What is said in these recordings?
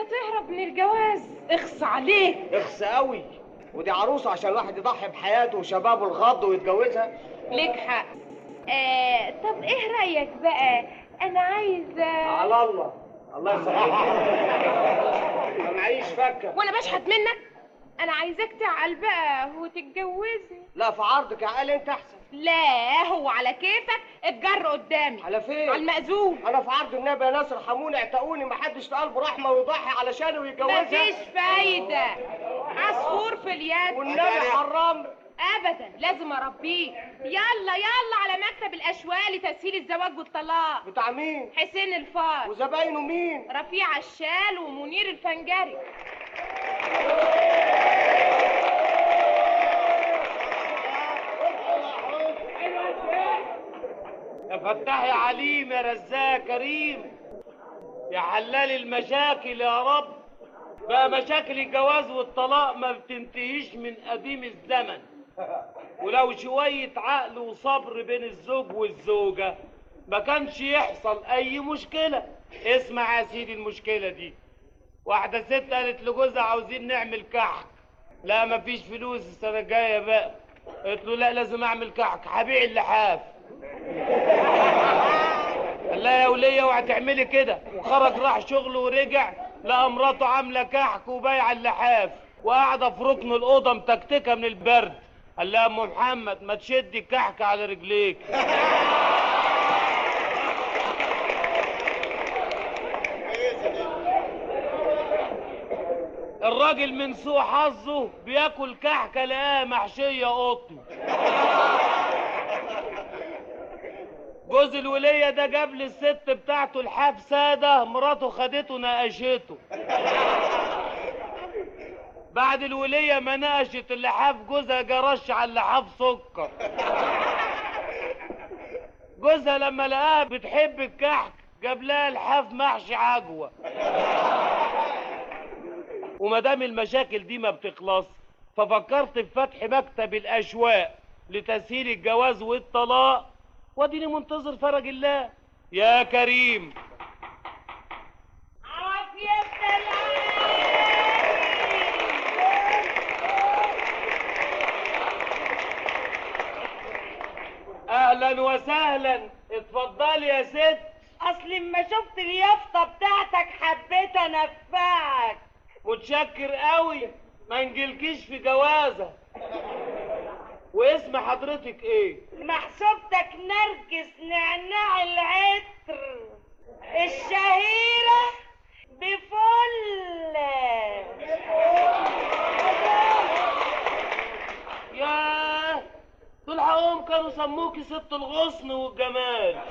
كده تهرب من الجواز اخص عليك اخس قوي ودي عروسه عشان الواحد يضحي بحياته وشبابه الغض ويتجوزها ليك حق آه طب ايه رايك بقى انا عايزه على الله الله يسامحك ما معيش فكه وانا بشحت منك انا عايزاك تعقل بقى وتتجوزني لا في عرضك يا عقل انت احسن لا هو على كيفك اتجر قدامي على فين على المأذون انا في عرض النبي يا ناس ارحموني اعتقوني ما حدش في قلبه رحمه ويضحي علشاني ويتجوزها مفيش فايده عصفور في اليد والنبي حرام ابدا لازم اربيه يلا يلا على مكتب الاشوال لتسهيل الزواج والطلاق بتاع مين حسين الفار وزباينه مين رفيع الشال ومنير الفنجري يا فتاح يا عليم يا رزاق كريم يا حلال المشاكل يا رب بقى مشاكل الجواز والطلاق ما بتنتهيش من قديم الزمن ولو شوية عقل وصبر بين الزوج والزوجة ما كانش يحصل أي مشكلة اسمع يا سيدي المشكلة دي واحدة ست قالت لجوزها عاوزين نعمل كحك لا مفيش فلوس السنة الجاية بقى قلت له لا لازم أعمل كحك هبيع اللحاف قال لها يا ولية اوعي تعملي كده وخرج راح شغله ورجع لقى مراته عامله كحك وبايعه اللحاف وقاعده في ركن الاوضه متكتكه من البرد قال لها ام محمد ما تشدي الكحك على رجليك الراجل من سوء حظه بياكل كحكه لقاها محشيه قطن جوز الولية ده جاب للست بتاعته الحاف سادة مراته خدته نقشته بعد الولية ما نقشت اللحاف جوزها جرش على اللحاف سكر جوزها لما لقاها بتحب الكحك جاب لها الحاف محشي عجوة وما دام المشاكل دي ما بتخلص ففكرت في فتح مكتب الأشواق لتسهيل الجواز والطلاق واديني منتظر فرج الله يا كريم اهلا وسهلا اتفضلي يا ست اصل اما شفت اليافطه بتاعتك حبيت انفعك متشكر قوي ما نجيلكيش في جوازه واسم حضرتك ايه محسوبتك نرجس نعناع العطر الشهيرة بفل ياه دول حقهم كانوا سموكي ست الغصن والجمال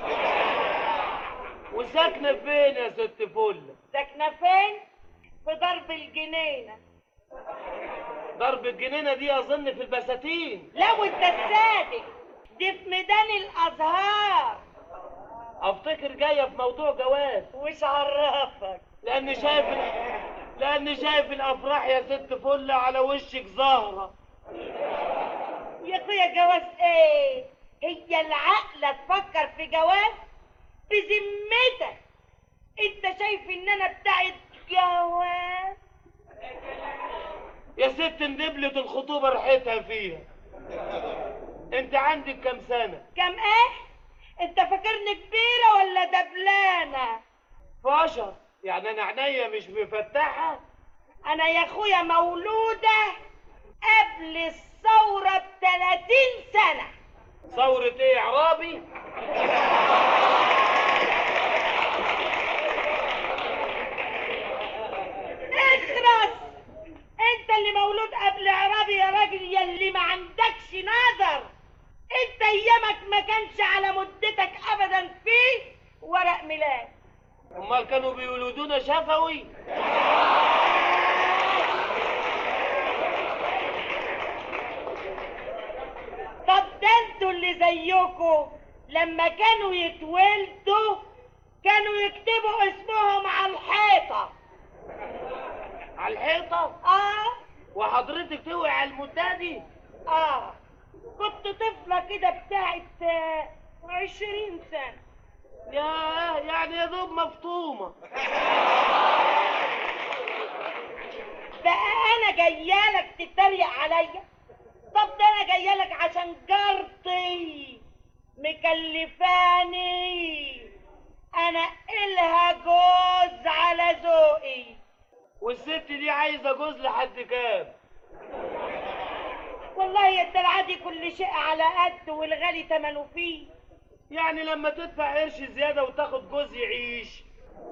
وساكنه فين يا ست فل ساكنة فين؟ في ضرب الجنينة ضرب الجنينه دي اظن في البساتين لا وانت الصادق دي في ميدان الازهار افتكر جايه في موضوع جواز وش عرفك لاني شايف لاني شايف الافراح يا ست فل على وشك زهره يا اخويا جواز ايه هي العقلة تفكر في جواز بذمتك انت شايف ان انا بتاعت جواز يا ست ندبلة الخطوبة ريحتها فيها انت عندك كام سنة؟ كم ايه انت فاكرني كبيرة ولا دبلانة فاشر يعني انا عينيا مش مفتحة انا يا اخويا مولودة قبل الثورة بتلاتين سنة ثورة ايه عرابي؟ اخرس انت اللي مولود قبل عرابي يا راجل يلي ما عندكش نظر انت ايامك ما كانش على مدتك ابدا فيه ورق ميلاد امال كانوا بيولدونا شفوي طب ده انتوا اللي زيكوا لما كانوا يتولدوا كانوا يكتبوا اسمهم على الحيطة على الحيطة اه وحضرتك توعي على المنتدي اه كنت طفلة كده بتاعت آه، عشرين سنة ياه يعني يا دوب مفطومة بقى انا جايالك تتريق عليا طب ده انا جايالك عشان جارتي مكلفاني انا إلها جوز على ذوقي والست دي عايزه جوز لحد كام والله يا الدلعه دي كل شيء على قد والغالي تمنه فيه يعني لما تدفع قرش زياده وتاخد جوز يعيش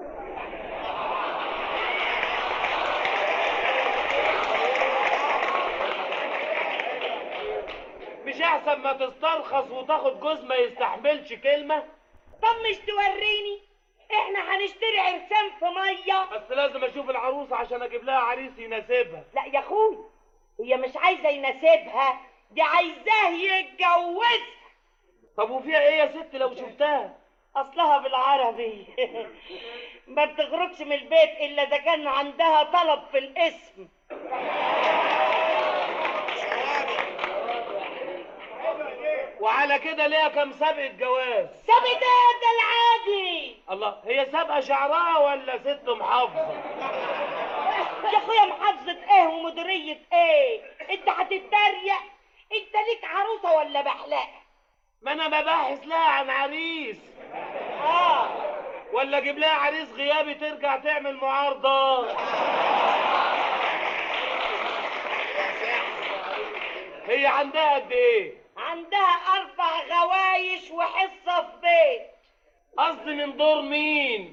مش احسن ما تسترخص وتاخد جوز ما يستحملش كلمه طب مش توريني احنا هنشتري عرسان في ميه بس لازم اشوف العروسه عشان اجيب لها عريس يناسبها لا يا اخوي هي مش عايزه يناسبها دي عايزاه يتجوزها طب وفيها ايه يا ست لو شفتها اصلها بالعربي ما بتخرجش من البيت الا اذا كان عندها طلب في الاسم وعلى كده ليها كام سابقه جواز سابت ده العادي الله هي سابقه شعرها ولا ست محافظه يا اخويا محافظة ايه ومديرية ايه انت هتتريق انت ليك عروسة ولا بحلاق ما انا ببحث لها عن عريس اه ولا اجيب لها عريس غيابي ترجع تعمل معارضه هي عندها قد ايه عندها اربع غوايش وحصة في بيت قصدي من دور مين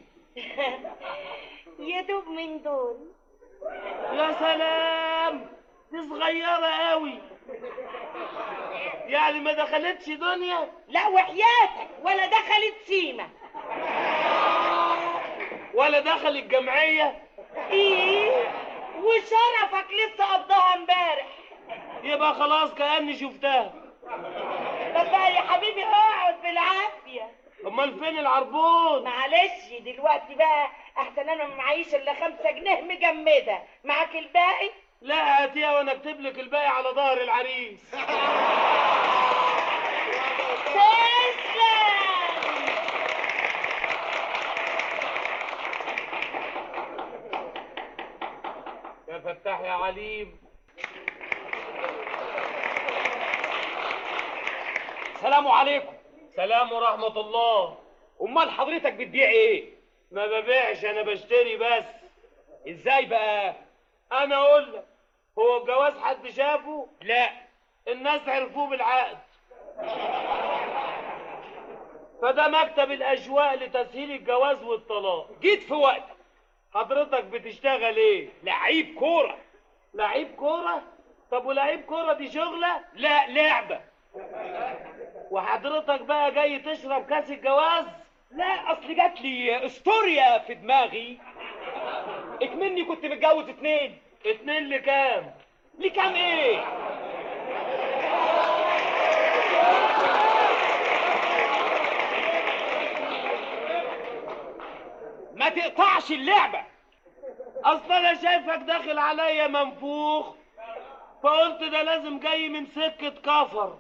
يدوب من دول يا سلام دي صغيره قوي يعني ما دخلتش دنيا لا وحياتك ولا دخلت سيمة ولا دخلت جمعيه ايه وشرفك لسه قضاها امبارح يبقى خلاص كاني شفتها طب بقى يا حبيبي اقعد بالعافية امال فين العربون معلش دلوقتي بقى احسن انا ما معيش الا خمسة جنيه مجمدة معاك الباقي لا هاتيها وانا اكتب لك الباقي على ظهر العريس تسلم يا فتاح يا عليم سلام عليكم سلام ورحمة الله امال حضرتك بتبيع ايه ما ببيعش انا بشتري بس ازاي بقى انا اقول لك هو الجواز حد شافه لا الناس عرفوه بالعقد فده مكتب الاجواء لتسهيل الجواز والطلاق جيت في وقتك حضرتك بتشتغل ايه لعيب كوره لعيب كوره طب ولعيب كوره دي شغله لا لعبه وحضرتك بقى جاي تشرب كاس الجواز لا اصل جات لي استوريا في دماغي اكمني كنت متجوز اتنين اتنين لكام لكام ايه ما تقطعش اللعبه اصل انا شايفك داخل عليا منفوخ فقلت ده لازم جاي من سكة كفر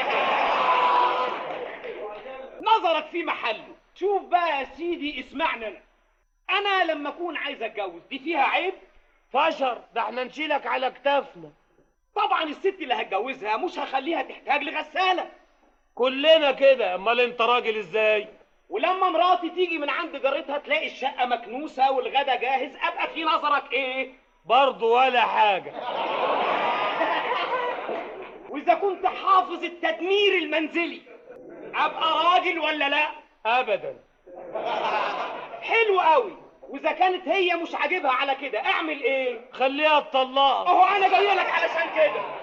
نظرك في محله شوف بقى يا سيدي اسمعني انا انا لما اكون عايز اتجوز دي فيها عيب فشر ده احنا نشيلك على كتافنا طبعا الست اللي هتجوزها مش هخليها تحتاج لغساله كلنا كده امال انت راجل ازاي ولما مراتي تيجي من عند جارتها تلاقي الشقه مكنوسه والغدا جاهز ابقى في نظرك ايه برضه ولا حاجة واذا كنت حافظ التدمير المنزلي ابقى راجل ولا لا ابدا حلو قوي واذا كانت هي مش عاجبها على كده اعمل ايه خليها تطلقك اهو انا جاي لك علشان كده